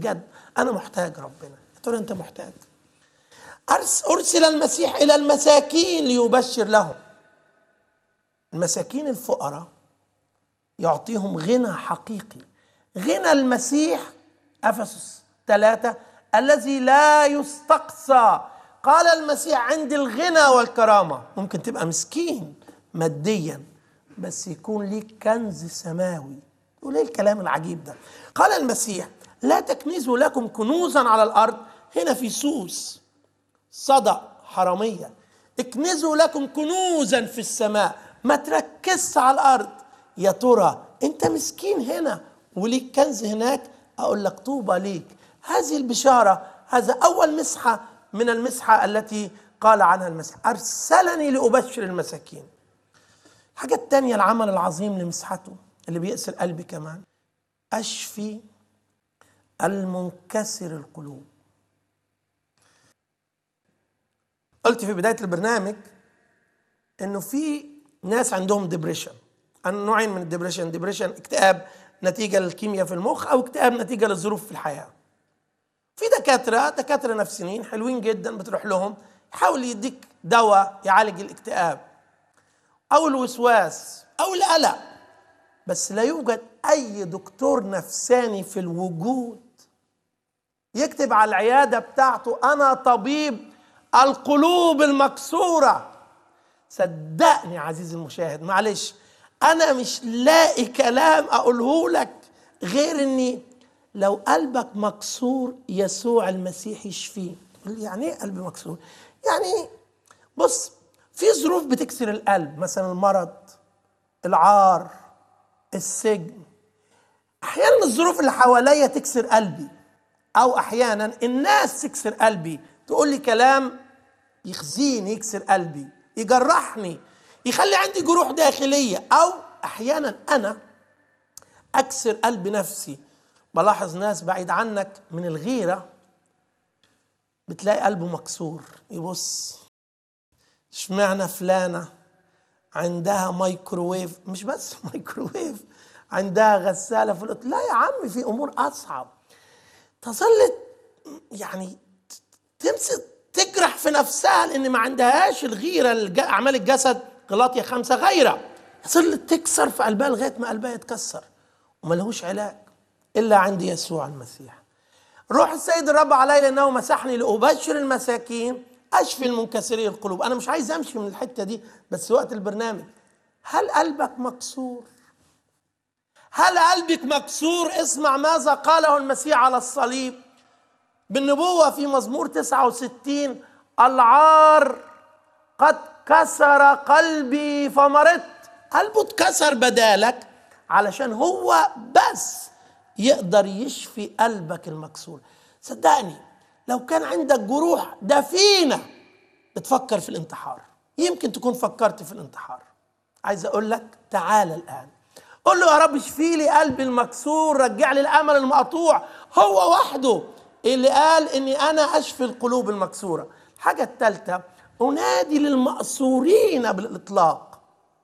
بجد انا محتاج ربنا يا ترى انت محتاج أرس- ارسل المسيح الى المساكين ليبشر لهم المساكين الفقراء يعطيهم غنى حقيقي غنى المسيح افسس ثلاثة الذي لا يستقصى قال المسيح عندي الغنى والكرامة ممكن تبقى مسكين ماديا بس يكون ليك كنز سماوي تقول ايه الكلام العجيب ده قال المسيح لا تكنزوا لكم كنوزا على الارض هنا في سوس صدى حرامية اكنزوا لكم كنوزا في السماء ما تركزش على الأرض يا ترى أنت مسكين هنا وليك كنز هناك أقول لك طوبى ليك هذه البشارة هذا أول مسحة من المسحة التي قال عنها المسيح أرسلني لأبشر المساكين الحاجة التانية العمل العظيم لمسحته اللي بيأسر قلبي كمان أشفي المنكسر القلوب قلت في بدايه البرنامج انه في ناس عندهم ديبريشن نوعين من الديبريشن ديبريشن اكتئاب نتيجه للكيمياء في المخ او اكتئاب نتيجه للظروف في الحياه في دكاتره دكاتره نفسيين حلوين جدا بتروح لهم يحاول يديك دواء يعالج الاكتئاب او الوسواس او القلق بس لا يوجد اي دكتور نفساني في الوجود يكتب على العياده بتاعته انا طبيب القلوب المكسوره صدقني عزيزي المشاهد معلش انا مش لاقي كلام اقوله لك غير اني لو قلبك مكسور يسوع المسيح يشفيه تقول لي يعني ايه قلبي مكسور يعني بص في ظروف بتكسر القلب مثلا المرض العار السجن احيانا الظروف اللي حواليا تكسر قلبي او احيانا الناس تكسر قلبي تقول لي كلام يخزيني يكسر قلبي يجرحني يخلي عندي جروح داخليه او احيانا انا اكسر قلب نفسي بلاحظ ناس بعيد عنك من الغيره بتلاقي قلبه مكسور يبص اشمعنى فلانه عندها مايكروويف مش بس مايكروويف عندها غساله في الأوضة. لا يا عم في امور اصعب تظل يعني تمسك تجرح في نفسها لان ما عندهاش الغيره الج- اعمال الجسد غلاطيا خمسه غيره تظل تكسر في قلبها لغايه ما قلبها يتكسر وملهوش علاج الا عند يسوع المسيح روح السيد الرب علي لانه مسحني لابشر المساكين اشفي المنكسرين القلوب انا مش عايز امشي من الحته دي بس وقت البرنامج هل قلبك مكسور هل قلبك مكسور اسمع ماذا قاله المسيح على الصليب بالنبوة في مزمور 69 العار قد كسر قلبي فمرضت قلبه اتكسر بدالك علشان هو بس يقدر يشفي قلبك المكسور صدقني لو كان عندك جروح دفينة بتفكر في الانتحار يمكن تكون فكرت في الانتحار عايز اقول لك تعال الان قول له يا رب اشفي لي قلبي المكسور رجع لي الامل المقطوع هو وحده اللي قال اني انا اشفي القلوب المكسوره الحاجه الثالثه انادي للمأسورين بالاطلاق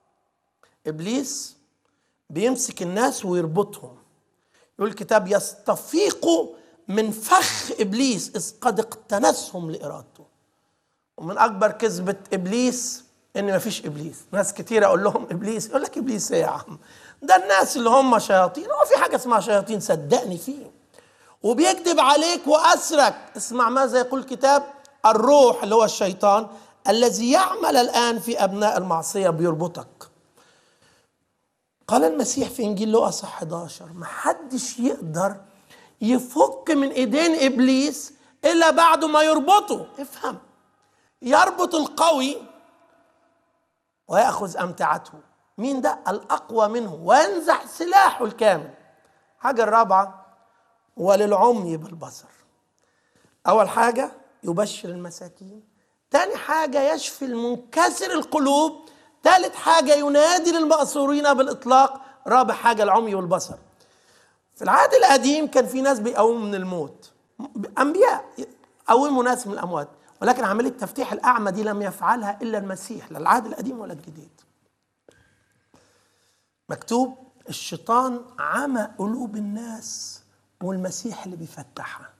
ابليس بيمسك الناس ويربطهم يقول الكتاب يستفيق من فخ ابليس اذ قد اقتنسهم لارادته ومن اكبر كذبه ابليس ان مفيش ابليس ناس كتير اقول لهم ابليس يقول لك ابليس ايه يا عم ده الناس اللي هم شياطين هو في حاجه اسمها شياطين صدقني فيه وبيكذب عليك واسرك اسمع ماذا يقول الكتاب الروح اللي هو الشيطان الذي يعمل الان في ابناء المعصيه بيربطك قال المسيح في انجيل لوقا 11 ما حدش يقدر يفك من ايدين ابليس الا بعد ما يربطه افهم يربط القوي ويأخذ أمتعته مين ده الأقوى منه وينزع سلاحه الكامل حاجة الرابعة وللعمي بالبصر أول حاجة يبشر المساكين تاني حاجة يشفي المنكسر القلوب ثالث حاجة ينادي للمأسورين بالإطلاق رابع حاجة العمي والبصر في العهد القديم كان في ناس بيقوموا من الموت أنبياء قوموا ناس من الأموات ولكن عملية تفتيح الأعمى دي لم يفعلها إلا المسيح لا العهد القديم ولا الجديد مكتوب الشيطان عمى قلوب الناس والمسيح اللي بيفتحها